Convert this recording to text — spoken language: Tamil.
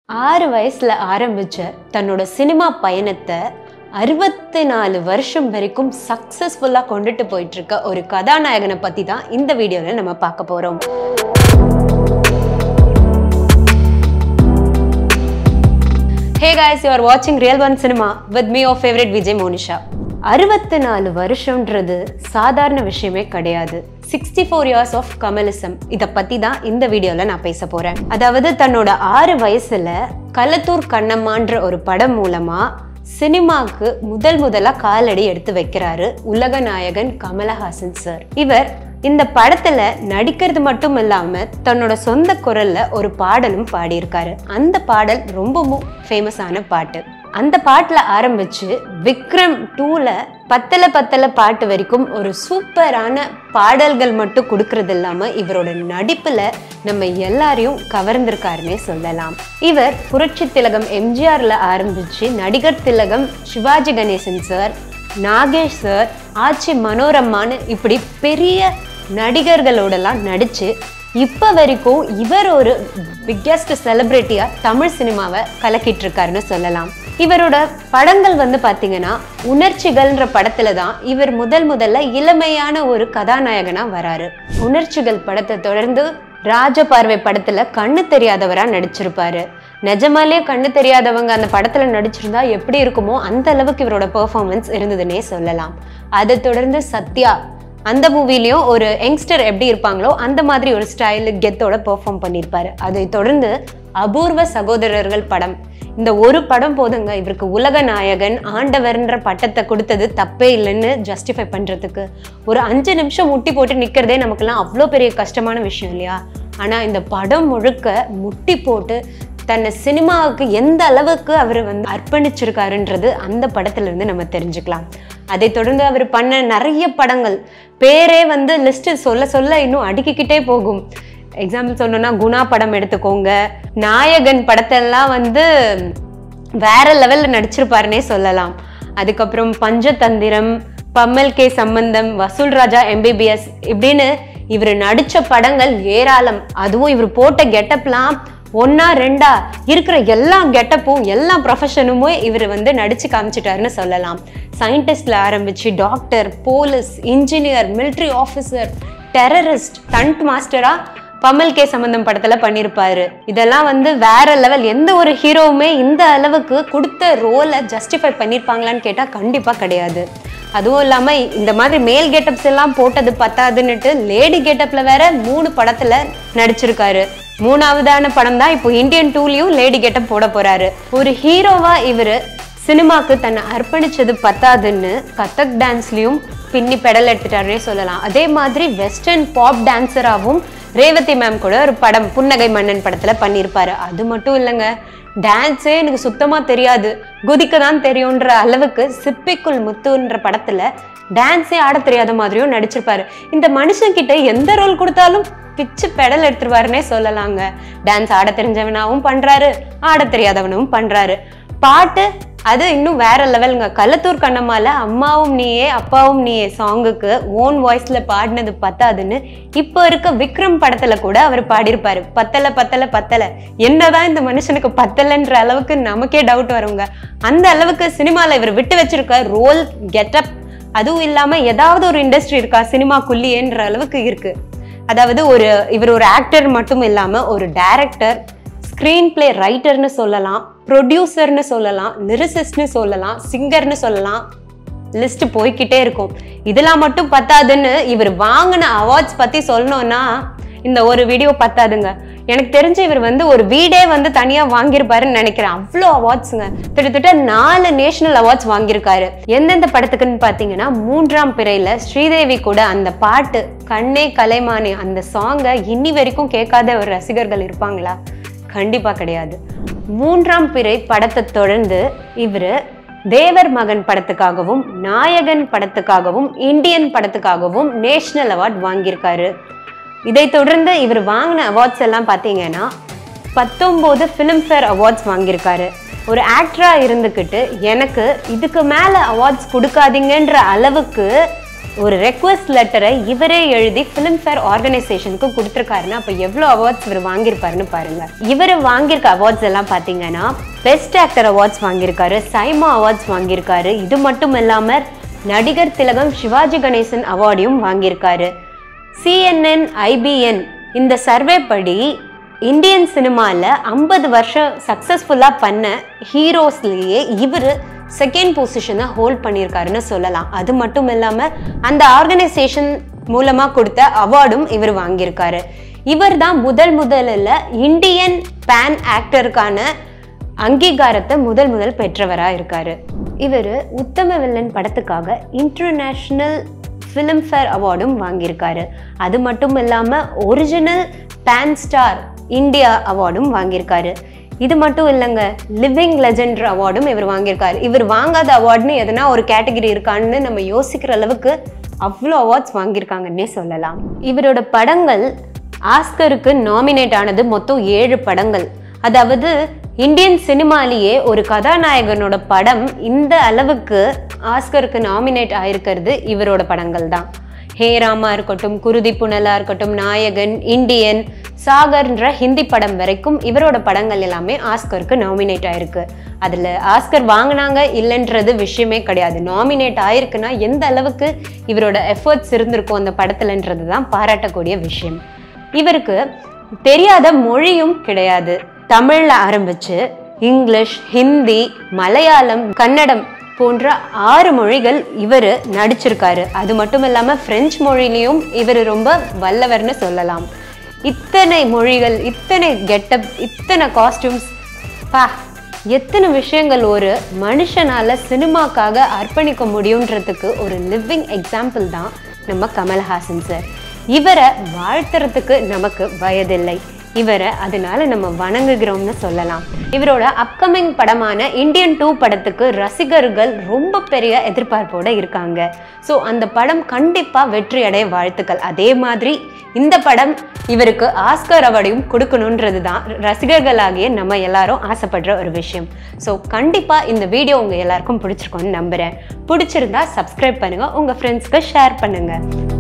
ஆறு வயசுல ஆரம்பிச்ச தன்னோட சினிமா பயணத்தை அறுபத்தி நாலு வருஷம் வரைக்கும் சக்சஸ்ஃபுல்லா கொண்டுட்டு போயிட்டு இருக்க ஒரு கதாநாயகனை பத்தி தான் இந்த வீடியோல நம்ம பார்க்க போறோம் hey guys you are watching real one cinema with me your favourite Vijay Monisha அறுபத்தி நாலு வருஷம்ன்றது சாதாரண விஷயமே கிடையாது sixty four years of Kamalism இதை பத்தி தான் இந்த வீடியோல நான் பேச போறேன் அதாவது தன்னோட ஆறு வயசுல களத்தூர் கண்ணம்மான்ற ஒரு படம் மூலமா சினிமாக்கு முதல் முதலா காலடி எடுத்து வைக்கிறாரு உலக நாயகன் கமலஹாசன் சார் இவர் இந்த படத்துல நடிக்கிறது மட்டும் இல்லாம தன்னோட சொந்த குரல்ல ஒரு பாடலும் பாடியிருக்காரு அந்த பாடல் ரொம்பவும் ஃபேமஸான பாட்டு அந்த பாட்டுல ஆரம்பிச்சு விக்ரம் டூல பத்தல பத்தல பாட்டு வரைக்கும் ஒரு சூப்பரான பாடல்கள் மட்டும் கொடுக்கறது இல்லாம இவரோட நடிப்புல நம்ம எல்லாரையும் கவர்ந்திருக்காருன்னே சொல்லலாம் இவர் புரட்சி திலகம் எம்ஜிஆர்ல ஆரம்பிச்சு நடிகர் திலகம் சிவாஜி கணேசன் சார் நாகேஷ் சார் ஆச்சி மனோரமான்னு இப்படி பெரிய நடிகர்களோடலாம் நடிச்சு இப்போ வரைக்கும் இவர் ஒரு பிக்கெஸ்ட் செலிபிரிட்டியா தமிழ் சினிமாவை கலக்கிட்டு இருக்காருன்னு சொல்லலாம் இவரோட படங்கள் வந்து பாத்தீங்கன்னா உணர்ச்சிகள்ன்ற படத்துல தான் இவர் முதல் முதல்ல இளமையான ஒரு கதாநாயகனா வராரு உணர்ச்சிகள் படத்தை தொடர்ந்து ராஜபார்வை படத்துல கண்ணு தெரியாதவரா நடிச்சிருப்பாரு நிஜமாலே கண்ணு தெரியாதவங்க அந்த படத்துல நடிச்சிருந்தா எப்படி இருக்குமோ அந்த அளவுக்கு இவரோட பெர்ஃபார்மன்ஸ் இருந்ததுன்னே சொல்லலாம் அதை தொடர்ந்து சத்யா அந்த மூவிலையும் ஒரு யங்ஸ்டர் எப்படி இருப்பாங்களோ அந்த மாதிரி ஒரு ஸ்டைலு கெத்தோட பெர்ஃபார்ம் பண்ணியிருப்பாரு அதை தொடர்ந்து அபூர்வ சகோதரர்கள் படம் இந்த ஒரு படம் போதுங்க இவருக்கு உலக நாயகன் ஆண்டவர்ன்ற பட்டத்தை கொடுத்தது தப்பே இல்லைன்னு ஜஸ்டிஃபை பண்றதுக்கு ஒரு அஞ்சு நிமிஷம் முட்டி போட்டு நிக்கிறதே நமக்கெல்லாம் அவ்வளோ பெரிய கஷ்டமான விஷயம் இல்லையா ஆனா இந்த படம் முழுக்க முட்டி போட்டு தன்னை சினிமாவுக்கு எந்த அளவுக்கு அவர் வந்து அர்ப்பணிச்சிருக்காருன்றது அந்த படத்துல இருந்து நம்ம தெரிஞ்சுக்கலாம் அதை தொடர்ந்து அவர் பண்ண நிறைய படங்கள் பேரே வந்து லிஸ்ட் சொல்ல சொல்ல இன்னும் அடுக்கிக்கிட்டே போகும் எக்ஸாம்பிள் சொல்லணும்னா குணா படம் எடுத்துக்கோங்க நாயகன் படத்தெல்லாம் வந்து வேற லெவல்ல நடிச்சிருப்பாருன்னே சொல்லலாம் அதுக்கப்புறம் பஞ்சதந்திரம் பம்மல் கே சம்பந்தம் வசூல் ராஜா எம்பிபிஎஸ் இப்படின்னு இவர் நடிச்ச படங்கள் ஏராளம் அதுவும் இவர் போட்ட கெட்டப்லாம் ஒன்னா ரெண்டா இருக்கிற எல்லா கெட்டப்பும் எல்லா ப்ரொஃபஷனுமே இவர் வந்து நடிச்சு காமிச்சிட்டாருன்னு சொல்லலாம் சயின்டிஸ்ட்ல ஆரம்பிச்சு doctor police engineer military officer terrorist stunt மாஸ்டரா பமல் கே சம்பந்தம் படத்துல பண்ணியிருப்பாரு இதெல்லாம் வந்து வேற லெவல் எந்த ஒரு ஹீரோவுமே இந்த அளவுக்கு கொடுத்த ரோலை ஜஸ்டிஃபை பண்ணியிருப்பாங்களான்னு கேட்டா கண்டிப்பா கிடையாது அதுவும் இல்லாம இந்த மாதிரி மேல் கெட்டப்ஸ் எல்லாம் போட்டது பத்தாதுன்னுட்டு லேடி கெட்டப்ல வேற மூணு படத்துல நடிச்சிருக்காரு மூணாவதான படம் தான் இப்போ இந்தியன் டூலையும் லேடி கெட்டப் போட போறாரு ஒரு ஹீரோவா இவரு சினிமாக்கு தன்னை அர்ப்பணிச்சது பத்தாதுன்னு கத்தக் டான்ஸ்லயும் பின்னி பெடல் எடுத்துட்டாருன்னே சொல்லலாம் அதே மாதிரி வெஸ்டர்ன் பாப் டான்சராகவும் ரேவதி மேம் கூட ஒரு படம் புன்னகை மன்னன் படத்துல பண்ணியிருப்பாரு அது மட்டும் இல்லைங்க டான்ஸே எனக்கு சுத்தமா தெரியாது குதிக்க தான் தெரியுன்ற அளவுக்கு சிப்பிக்குள் முத்துன்ற படத்துல டான்ஸே ஆட தெரியாத மாதிரியும் நடிச்சிருப்பாரு இந்த மனுஷன் கிட்ட எந்த ரோல் கொடுத்தாலும் பிச்சு பெடல் எடுத்துருவாருன்னே சொல்லலாங்க டான்ஸ் ஆட தெரிஞ்சவனாவும் பண்றாரு ஆட தெரியாதவனும் பண்றாரு பாட்டு அது இன்னும் வேற லெவலுங்க கள்ளத்தூர் கண்ணம்மால அம்மாவும் நீயே அப்பாவும் நீயே சாங்குக்கு ஓன் வாய்ஸ்ல பாடினது பத்தாதுன்னு இப்போ இருக்க விக்ரம் படத்துல கூட அவர் பாடியிருப்பாரு பத்தல பத்தல பத்தல என்னதான் இந்த மனுஷனுக்கு பத்தலன்ற அளவுக்கு நமக்கே டவுட் வருங்க அந்த அளவுக்கு சினிமால இவர் விட்டு வச்சிருக்க ரோல் கெட்டப் அதுவும் இல்லாம ஏதாவது ஒரு இண்டஸ்ட்ரி இருக்கா சினிமாக்குள்ளேன்ற அளவுக்கு இருக்கு அதாவது ஒரு இவர் ஒரு ஆக்டர் மட்டும் இல்லாம ஒரு டைரக்டர் ஸ்க்ரீன் பிளே ரைட்டர்னு சொல்லலாம் ப்ரொடியூசர்னு சொல்லலாம் லிரிசிஸ்ட்னு சொல்லலாம் சிங்கர்னு சொல்லலாம் லிஸ்ட் போய்கிட்டே இருக்கும் இதெல்லாம் மட்டும் பத்தாதுன்னு இவர் வாங்கின அவார்ட்ஸ் பத்தி சொல்லணும்னா இந்த ஒரு வீடியோ பத்தாதுங்க எனக்கு தெரிஞ்சு இவர் வந்து ஒரு வீடே வந்து தனியா வாங்கியிருப்பாருன்னு நினைக்கிறேன் அவ்வளோ அவார்ட்ஸுங்க கிட்டத்தட்ட நாலு நேஷனல் அவார்ட்ஸ் வாங்கியிருக்காரு எந்தெந்த படத்துக்குன்னு பார்த்தீங்கன்னா மூன்றாம் பிறையில ஸ்ரீதேவி கூட அந்த பாட்டு கண்ணே கலைமானே அந்த சாங்கை இன்னி வரைக்கும் கேட்காத ஒரு ரசிகர்கள் இருப்பாங்களா கண்டிப்பா கிடையாது மூன்றாம் பிறை படத்தை தொடர்ந்து இவர் தேவர் மகன் படத்துக்காகவும் நாயகன் படத்துக்காகவும் இந்தியன் படத்துக்காகவும் நேஷனல் அவார்ட் வாங்கியிருக்காரு இதை தொடர்ந்து இவர் வாங்கின அவார்ட்ஸ் எல்லாம் பார்த்தீங்கன்னா பத்தொம்போது ஃபிலிம்ஃபேர் அவார்ட்ஸ் வாங்கியிருக்காரு ஒரு ஆக்டரா இருந்துக்கிட்டு எனக்கு இதுக்கு மேலே அவார்ட்ஸ் கொடுக்காதீங்கன்ற அளவுக்கு ஒரு ரெக்வஸ்ட் லெட்டரை இவரே எழுதி ஃபிலிம்ஃபேர் ஆர்கனைசேஷனுக்கு கொடுத்துருக்காருன்னா அப்போ எவ்வளோ அவார்ட்ஸ் இவர் வாங்கியிருப்பாருன்னு பாருங்க இவர் வாங்கியிருக்க அவார்ட்ஸ் எல்லாம் பார்த்தீங்கன்னா பெஸ்ட் ஆக்டர் அவார்ட்ஸ் வாங்கியிருக்காரு சைமா அவார்ட்ஸ் வாங்கியிருக்காரு இது மட்டும் இல்லாமல் நடிகர் திலகம் சிவாஜி கணேசன் அவார்டையும் வாங்கியிருக்காரு சிஎன்என் ஐபிஎன் இந்த சர்வே படி இந்தியன் சினிமாவில் ஐம்பது வருஷம் சக்ஸஸ்ஃபுல்லாக பண்ண ஹீரோஸ்லேயே இவர் செகண்ட் பொசிஷனை ஹோல்ட் பண்ணியிருக்காருன்னு சொல்லலாம் அது மட்டும் இல்லாமல் அந்த ஆர்கனைசேஷன் மூலமாக கொடுத்த அவார்டும் இவர் வாங்கியிருக்காரு இவர் தான் முதல் முதலில் இந்தியன் பேன் ஆக்டருக்கான அங்கீகாரத்தை முதல் முதல் பெற்றவராக இருக்காரு இவர் உத்தம வில்லன் படத்துக்காக இன்டர்நேஷ்னல் ஃபிலிம்ஃபேர் அவார்டும் வாங்கியிருக்காரு அது மட்டும் இல்லாமல் ஒரிஜினல் பேன் ஸ்டார் இந்தியா அவார்டும் வாங்கியிருக்காரு இது மட்டும் இல்லைங்க லிவிங் லெஜெண்ட் அவார்டும் இவர் வாங்கியிருக்காரு இவர் வாங்காத அவார்டுன்னு எதனா ஒரு கேட்டகரி இருக்கான்னு நம்ம யோசிக்கிற அளவுக்கு அவ்வளோ அவார்ட்ஸ் வாங்கியிருக்காங்கன்னே சொல்லலாம் இவரோட படங்கள் ஆஸ்கருக்கு நாமினேட் ஆனது மொத்தம் ஏழு படங்கள் அதாவது இந்தியன் சினிமாலேயே ஒரு கதாநாயகனோட படம் இந்த அளவுக்கு ஆஸ்கருக்கு நாமினேட் ஆயிருக்கிறது இவரோட படங்கள் தான் ஹே ராமா இருக்கட்டும் குருதி புனலா இருக்கட்டும் நாயகன் இந்தியன் சாகர்ன்ற ஹிந்தி படம் வரைக்கும் இவரோட படங்கள் எல்லாமே ஆஸ்கருக்கு நாமினேட் ஆயிருக்கு அதில் ஆஸ்கர் வாங்கினாங்க இல்லைன்றது விஷயமே கிடையாது நாமினேட் ஆயிருக்குன்னா எந்த அளவுக்கு இவரோட எஃபர்ட்ஸ் இருந்திருக்கும் அந்த படத்துலன்றது தான் பாராட்டக்கூடிய விஷயம் இவருக்கு தெரியாத மொழியும் கிடையாது தமிழ்ல ஆரம்பிச்சு இங்கிலீஷ் ஹிந்தி மலையாளம் கன்னடம் போன்ற ஆறு மொழிகள் இவர் நடிச்சிருக்காரு அது மட்டும் இல்லாமல் ஃப்ரெஞ்சு மொழியிலையும் இவர் ரொம்ப வல்லவர்னு சொல்லலாம் இத்தனை மொழிகள் இத்தனை கெட்டப் இத்தனை காஸ்டியூம்ஸ் பா எத்தனை விஷயங்கள் ஒரு மனுஷனால சினிமாக்காக அர்ப்பணிக்க முடியுன்றதுக்கு ஒரு லிவிங் எக்ஸாம்பிள் தான் நம்ம கமல்ஹாசன் சார் இவரை வாழ்த்துறதுக்கு நமக்கு வயதில்லை இவரை அதனால நம்ம வணங்குகிறோம்னு சொல்லலாம் இவரோட அப்கமிங் படமான இந்தியன் டூ படத்துக்கு ரசிகர்கள் ரொம்ப பெரிய எதிர்பார்ப்போட இருக்காங்க ஸோ அந்த படம் கண்டிப்பாக வெற்றி அடைய வாழ்த்துக்கள் அதே மாதிரி இந்த படம் இவருக்கு ஆஸ்கர் அவார்டையும் கொடுக்கணுன்றது தான் ரசிகர்களாகிய நம்ம எல்லாரும் ஆசைப்படுற ஒரு விஷயம் ஸோ கண்டிப்பாக இந்த வீடியோ உங்கள் எல்லாருக்கும் பிடிச்சிருக்கோன்னு நம்புகிறேன் பிடிச்சிருந்தா சப்ஸ்கிரைப் பண்ணுங்கள் உங்கள் ஃப்ரெண்ட்ஸ்க்கு ஷேர் பண்ணுங்கள்